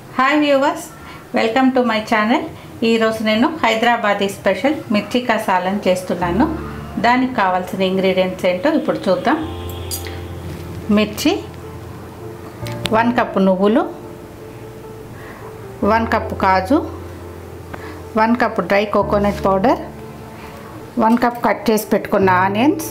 hi viewers welcome to my channel ఈరోజు నేను Hyderabadi special మిర్చి కసాలం చేస్తున్నాను దానికి కావాల్సిన ఇంగ్రీడియంట్స్ ఏంటో ఇప్పుడు చూద్దాం మిర్చి వన్ కప్పు నువ్వులు వన్ కప్పు కాజు one cup dry coconut powder one cup cut చేసి పెట్టుకున్న ఆనియన్స్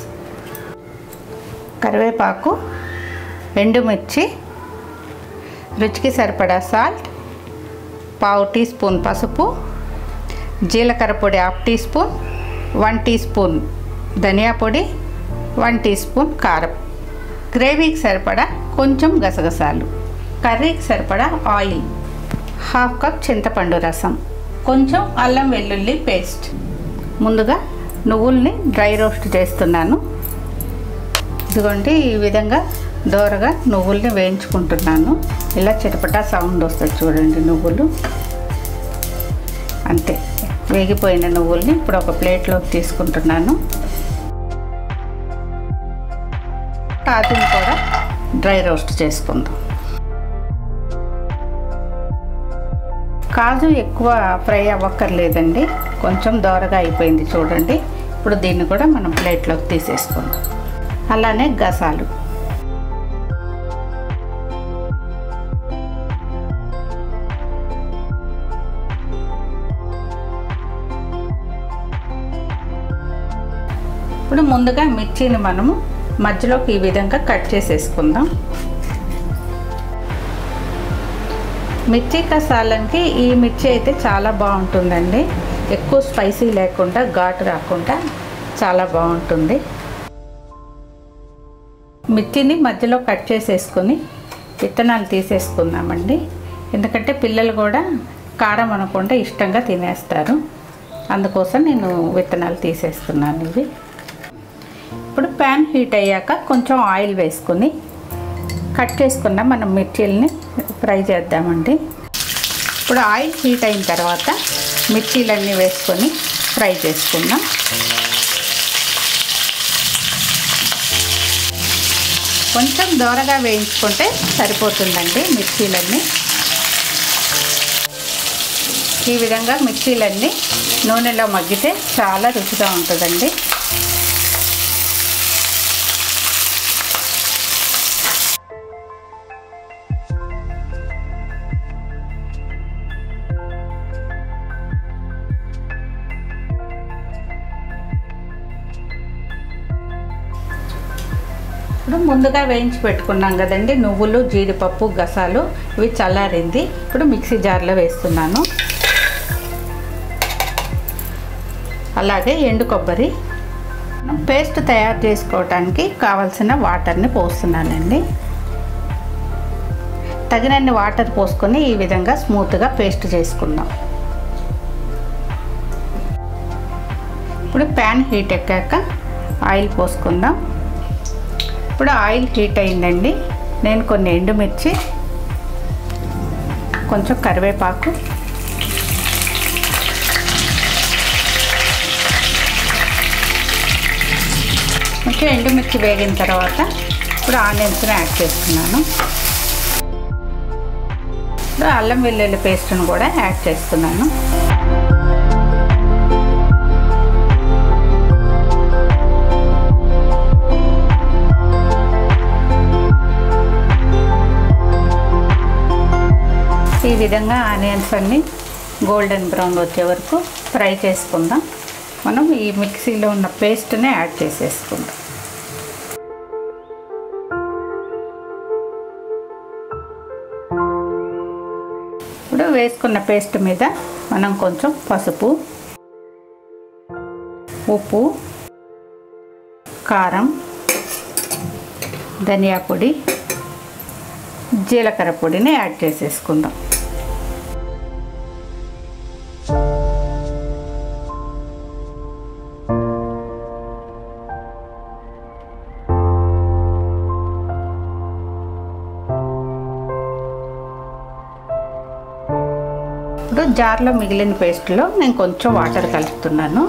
కరివేపాకు ఎండుమిర్చి రుచికి సరిపడా సాల్ట్ పావు టీ స్పూన్ పసుపు జీలకర్ర పొడి half teaspoon one teaspoon ధనియా పొడి వన్ టీ స్పూన్ కారం గ్రేవీకి సరిపడా కొంచెం గసగసాలు కర్రీకి సరిపడా ఆయిల్ హాఫ్ కప్ చింతపండు రసం కొంచెం అల్లం వెల్లుల్లి పేస్ట్ ముందుగా నువ్వుల్ని డ్రై రోస్ట్ చేస్తున్నాను ఇదిగోండి ఈ విధంగా దోరగా నువ్వుల్ని వేయించుకుంటున్నాను ఇలా చిటపటా సౌండ్ వస్తుంది చూడండి నువ్వులు అంతే వేగిపోయిన నువ్వుల్ని ఇప్పుడు ఒక ప్లేట్లోకి తీసుకుంటున్నాను కాజుని కూడా డ్రై రోస్ట్ చేసుకుందాం కాజు ఎక్కువ ఫ్రై అవ్వక్కర్లేదండి కొంచెం దోరగా అయిపోయింది చూడండి ఇప్పుడు దీన్ని కూడా మనం ప్లేట్లోకి తీసేసుకుందాం అలానే గసాలు ఇప్పుడు ముందుగా మిర్చిని మనము మధ్యలోకి ఈ విధంగా కట్ చేసేసుకుందాం మిర్చి కసాలంకి ఈ మిర్చి అయితే చాలా బాగుంటుందండి ఎక్కువ స్పైసీ లేకుండా ఘాటు రాకుండా చాలా బాగుంటుంది మిర్చిని మధ్యలో కట్ చేసేసుకొని విత్తనాలు తీసేసుకుందామండి ఎందుకంటే పిల్లలు కూడా కారం అనకుండా ఇష్టంగా తినేస్తారు అందుకోసం నేను విత్తనాలు తీసేస్తున్నాను ఇవి ఇప్పుడు ప్యాన్ హీట్ అయ్యాక కొంచెం ఆయిల్ వేసుకొని కట్ చేసుకున్న మనం మిర్చీలని ఫ్రై చేద్దామండి ఇప్పుడు ఆయిల్ హీట్ అయిన తర్వాత మిర్చీలన్నీ వేసుకొని ఫ్రై చేసుకుందాం కొంచెం దోరగా వేయించుకుంటే సరిపోతుందండి మిర్చీలన్నీ ఈ విధంగా మిర్చీలన్నీ నూనెలో మగ్గితే చాలా రుచిగా ఉంటుందండి ఇప్పుడు ముందుగా వేయించి పెట్టుకున్నాం కదండి నువ్వులు జీడిపప్పు గసాలు ఇవి చల్లారింది ఇప్పుడు మిక్సీ జార్లో వేస్తున్నాను అలాగే ఎండు కొబ్బరి పేస్ట్ తయారు చేసుకోవడానికి కావలసిన వాటర్ని పోస్తున్నానండి తగినన్ని వాటర్ పోసుకొని ఈ విధంగా స్మూత్గా పేస్ట్ చేసుకుందాం ఇప్పుడు ప్యాన్ హీట్ ఎక్కాక ఆయిల్ పోసుకుందాం ఇప్పుడు ఆయిల్ హీట్ అయిందండి నేను కొన్ని ఎండుమిర్చి కొంచెం కరివేపాకు కొంచెం ఎండుమిర్చి వేగిన తర్వాత ఇప్పుడు ఆనియన్స్ని యాడ్ చేస్తున్నాను ఇప్పుడు అల్లం వెల్లుల్లి పేస్ట్ను కూడా యాడ్ చేస్తున్నాను ఈ విధంగా ఆనియన్స్ అన్నీ గోల్డెన్ బ్రౌన్ వచ్చే వరకు ఫ్రై చేసుకుందాం మనం ఈ మిక్సీలో ఉన్న పేస్ట్ని యాడ్ చేసేసుకుందాం ఇప్పుడు వేసుకున్న పేస్ట్ మీద మనం కొంచెం పసుపు ఉప్పు కారం ధనియా పొడి జీలకర్ర పొడిని యాడ్ చేసేసుకుందాం ఇప్పుడు జార్లో మిగిలిన పేస్ట్లో నేను కొంచెం వాటర్ కలుపుతున్నాను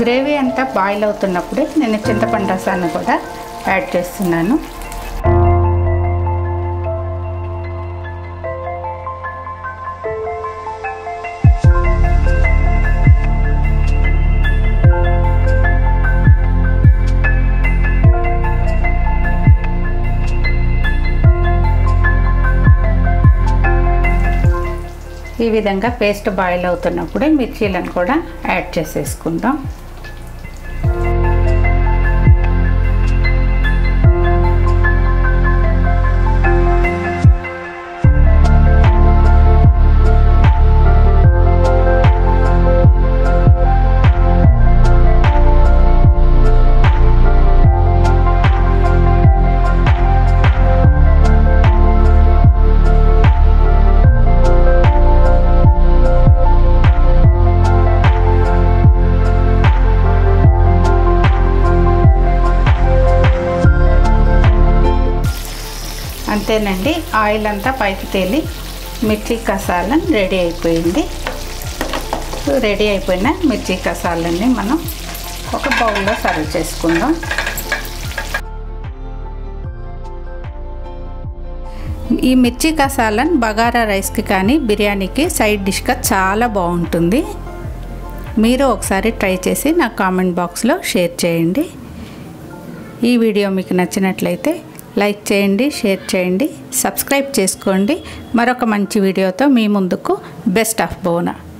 గ్రేవీ అంతా బాయిల్ అవుతున్నప్పుడే నేను చింతపండు రసాన్ని కూడా యాడ్ చేస్తున్నాను ఈ విధంగా పేస్ట్ బాయిల్ అవుతున్నప్పుడే మిర్చీలను కూడా యాడ్ చేసేసుకుందాం అంతేనండి ఆయిల్ అంతా పైకి తేలి మిర్చి కసాలం రెడీ అయిపోయింది రెడీ అయిపోయిన మిర్చి కసాలన్నీ మనం ఒక బౌల్లో సర్వ్ చేసుకుందాం ఈ మిర్చి కసాలన్ బగారా రైస్కి కానీ బిర్యానీకి సైడ్ డిష్గా చాలా బాగుంటుంది మీరు ఒకసారి ట్రై చేసి నా కామెంట్ బాక్స్లో షేర్ చేయండి ఈ వీడియో మీకు నచ్చినట్లయితే లైక్ చేయండి షేర్ చేయండి సబ్స్క్రైబ్ చేసుకోండి మరొక మంచి వీడియోతో మీ ముందుకు బెస్ట్ ఆఫ్ బోనా